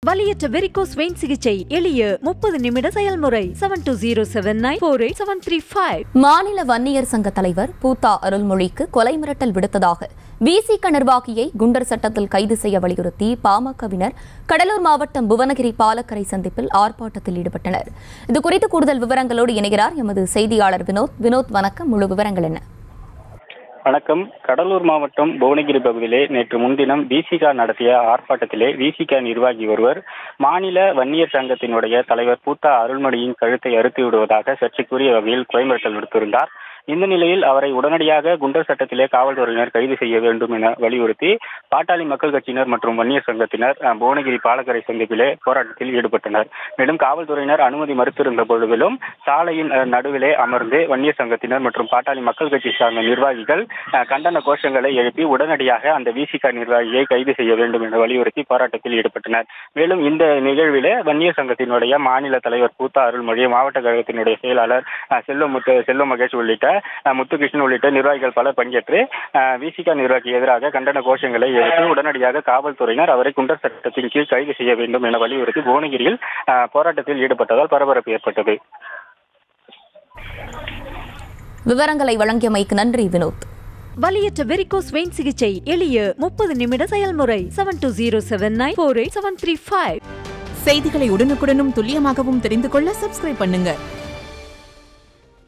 வலியற்ற varicose vein சிகிச்சை எளிய முப்பது நிமிட செயல்முறை seven two zero seven nine four eight seven three five மாநில வன்னியர் சங்க தலைவர் பூத்தா அருள்மொழிக்கு கொலை மிரட்டல் விடுத்ததாக விசிக நிர்வாகியை குண்டர் சட்டத்தில் கைது செய்ய வலியுறுத்தி பாமகவினர் கடலூர் மாவட்டம் புவனகிரி பாலக்கரை சந்திப்பில் ஆர்ப்பாட்டத்தில் ஈடுபட்டனர் இது குறித்து கூடுதல் விவரங்களோடு இணைகிறார் எமது செய்தியாளர் வினோத் வினோத் வணக்கம் முழு விவரங்கள் என்ன வணக்கம் கடலூர் மாவட்டம் புவனகிரி பகுதியிலே நேற்று முன்தினம் விசிகா நடத்திய ஆர்ப்பாட்டத்திலே விசிகா நிர்வாகி ஒருவர் மாநில வன்னியர் சங்கத்தினுடைய தலைவர் பூத்தா அருள்மொழியின் கழுத்தை அறுத்து விடுவதாக சர்ச்சைக்குரிய வகையில் கொலை மிரட்டல் விடுத்திருந்தார் இந்த நிலையில் அவரை உடனடியாக குண்டர் சட்டத்திலே காவல்துறையினர் கைது செய்ய வேண்டும் என வலியுறுத்தி பாட்டாளி மக்கள் கட்சியினர் மற்றும் வன்னியர் சங்கத்தினர் அஹ், புவனகிரி பாலக்கரை சந்திப்பிலே போராட்டத்தில் ஈடுபட்டனர் மேலும் காவல்துறையினர் அனுமதி மறுத்திருந்த பொழுதிலும் சாலையின் அஹ், நடுவிலே அமர்ந்து வன்னியர் சங்கத்தினர் மற்றும் பாட்டாளி மக்கள் கட்சி சார்ந்த நிர்வாகிகள் அஹ், கண்டன கோஷங்களை எழுப்பி உடனடியாக அந்த விசிக நிர்வாகியை கைது செய்ய வேண்டும் என வலியுறுத்தி போராட்டத்தில் ஈடுபட்டனர் மேலும் இந்த நிகழ்விலே வன்னியர் சங்கத்தினுடைய மாநில தலைவர் பூத்தா அருள்மொழி மாவட்ட கழகத்தினுடைய செயலாளர் அஹ், செல்வ முத்து செல்வ மகேஷ் உள்ளிட்ட அஹ், முத்துகிருஷ்ணன் உள்ளிட்ட நிர்வாகிகள் பலர் பங்கேற்று விசிக நிர்வாகிக்கு எதிராக கண்டன கோஷங்களை எழுப்பி உடனடியாக காவல்துறையினர் அவரை குண்டர் சட்டத்தின் கீழ் கைது செய்ய வேண்டும் என வலியுறுத்தி புவனகிரியில் அஹ், போராட்டத்தில் ஈடுபட்டதால் பரபரப்பு ஏற்பட்டது விவரங்களை வழங்கியமைக்கு நன்றி வினோத் வலியற்ற வெரிகோஸ் வெயின் சிகிச்சை எளிய முப்பது நிமிட செயல்முறை seven two zero seven nine four eight seven three five செய்திகளை உடனுக்குடனும் துல்லியமாகவும் தெரிந்து கொள்ள சப்ஸ்கிரைப் பண்ணுங்க